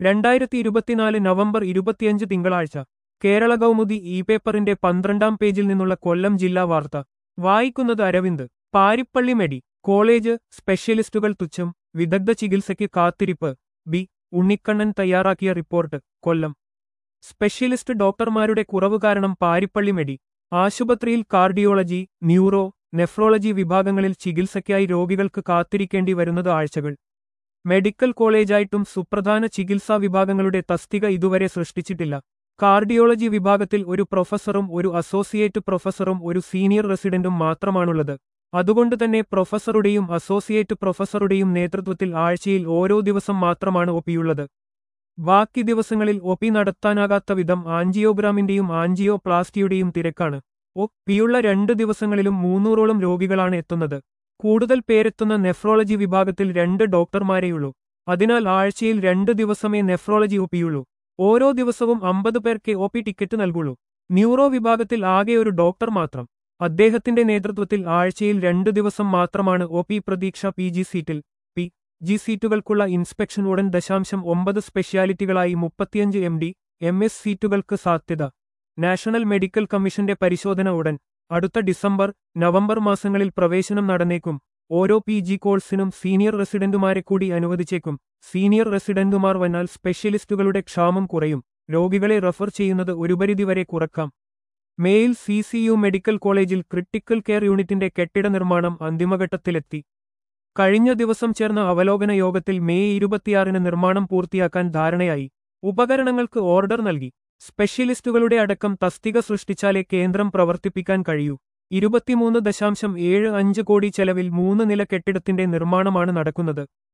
രണ്ടായിരത്തി ഇരുപത്തിനാല് നവംബർ ഇരുപത്തിയഞ്ച് തിങ്കളാഴ്ച കേരള കൗമുദി ഇ പേപ്പറിന്റെ പന്ത്രണ്ടാം പേജിൽ നിന്നുള്ള കൊല്ലം ജില്ലാ വാർത്ത വായിക്കുന്നത് അരവിന്ദ് പാരിപ്പള്ളി മെഡി കോളേജ് സ്പെഷ്യലിസ്റ്റുകൾ തുച്ഛം വിദഗ്ധ ചികിത്സയ്ക്ക് കാത്തിരിപ്പ് ബി ഉണ്ണിക്കണ്ണൻ തയ്യാറാക്കിയ റിപ്പോർട്ട് കൊല്ലം സ്പെഷ്യലിസ്റ്റ് ഡോക്ടർമാരുടെ കുറവ് കാരണം പാരിപ്പള്ളി മെഡി ആശുപത്രിയിൽ കാർഡിയോളജി ന്യൂറോ നെഫ്രോളജി വിഭാഗങ്ങളിൽ ചികിത്സയ്ക്കായി രോഗികൾക്ക് കാത്തിരിക്കേണ്ടി വരുന്നത് ആഴ്ചകൾ മെഡിക്കൽ കോളേജായിട്ടും സുപ്രധാന ചികിത്സാ വിഭാഗങ്ങളുടെ തസ്തിക ഇതുവരെ സൃഷ്ടിച്ചിട്ടില്ല കാർഡിയോളജി വിഭാഗത്തിൽ ഒരു പ്രൊഫസറും ഒരു അസോസിയേറ്റ് പ്രൊഫസറും ഒരു സീനിയർ റെസിഡന്റും മാത്രമാണുള്ളത് അതുകൊണ്ട് തന്നെ പ്രൊഫസറുടെയും അസോസിയേറ്റ് പ്രൊഫസറുടെയും നേതൃത്വത്തിൽ ആഴ്ചയിൽ ഓരോ ദിവസം മാത്രമാണ് ഒപിയുള്ളത് ബാക്കി ദിവസങ്ങളിൽ ഒപി നടത്താനാകാത്ത വിധം ആൻജിയോഗ്രാമിന്റെയും ആൻജിയോപ്ലാസ്റ്റിയുടെയും തിരക്കാണ് ഒ പിയുള്ള രണ്ട് ദിവസങ്ങളിലും മൂന്നൂറോളം രോഗികളാണ് എത്തുന്നത് കൂടുതൽ പേരെത്തുന്ന നെഫ്രോളജി വിഭാഗത്തിൽ രണ്ട് ഡോക്ടർമാരെയുള്ളൂ അതിനാൽ ആഴ്ചയിൽ രണ്ട് ദിവസമേ നെഫ്രോളജി ഒപിയുള്ളൂ ഓരോ ദിവസവും അമ്പത് പേർക്ക് ഒ പി ടിക്കറ്റ് നൽകുള്ളൂ ന്യൂറോ വിഭാഗത്തിൽ ആകെ ഒരു ഡോക്ടർ മാത്രം അദ്ദേഹത്തിന്റെ നേതൃത്വത്തിൽ ആഴ്ചയിൽ രണ്ട് ദിവസം മാത്രമാണ് ഒ പി പ്രതീക്ഷ പി ജി സീറ്റിൽ പി ജി സീറ്റുകൾക്കുള്ള ഇൻസ്പെക്ഷൻ ഉടൻ ദശാംശം ഒമ്പത് സ്പെഷ്യാലിറ്റികളായി മുപ്പത്തിയഞ്ച് എം ഡി എം എസ് സീറ്റുകൾക്ക് സാധ്യത നാഷണൽ മെഡിക്കൽ കമ്മീഷന്റെ പരിശോധന ഉടൻ അടുത്ത ഡിസംബർ നവംബർ മാസങ്ങളിൽ പ്രവേശനം നടന്നേക്കും ഓരോ പി ജി കോഴ്സിനും സീനിയർ റെസിഡന്റുമാരെ കൂടി അനുവദിച്ചേക്കും സീനിയർ റെസിഡന്റുമാർ വന്നാൽ സ്പെഷ്യലിസ്റ്റുകളുടെ ക്ഷാമം കുറയും രോഗികളെ റഫർ ചെയ്യുന്നത് ഒരു പരിധിവരെ കുറക്കാം മേയിൽ സി സി യു മെഡിക്കൽ കോളേജിൽ ക്രിട്ടിക്കൽ കെയർ യൂണിറ്റിന്റെ കെട്ടിട നിർമ്മാണം അന്തിമഘട്ടത്തിലെത്തി കഴിഞ്ഞ ദിവസം ചേർന്ന അവലോകന യോഗത്തിൽ മെയ് ഇരുപത്തിയാറിന് നിർമ്മാണം പൂർത്തിയാക്കാൻ ധാരണയായി ഉപകരണങ്ങൾക്ക് ഓർഡർ നൽകി സ്പെഷ്യലിസ്റ്റുകളുടെ അടക്കം തസ്തിക സൃഷ്ടിച്ചാലേ കേന്ദ്രം പ്രവർത്തിപ്പിക്കാൻ കഴിയൂ ഇരുപത്തിമൂന്ന് ദശാംശം ഏഴ് അഞ്ച് കോടി ചെലവിൽ മൂന്ന് നില കെട്ടിടത്തിന്റെ നിർമ്മാണമാണ് നടക്കുന്നത്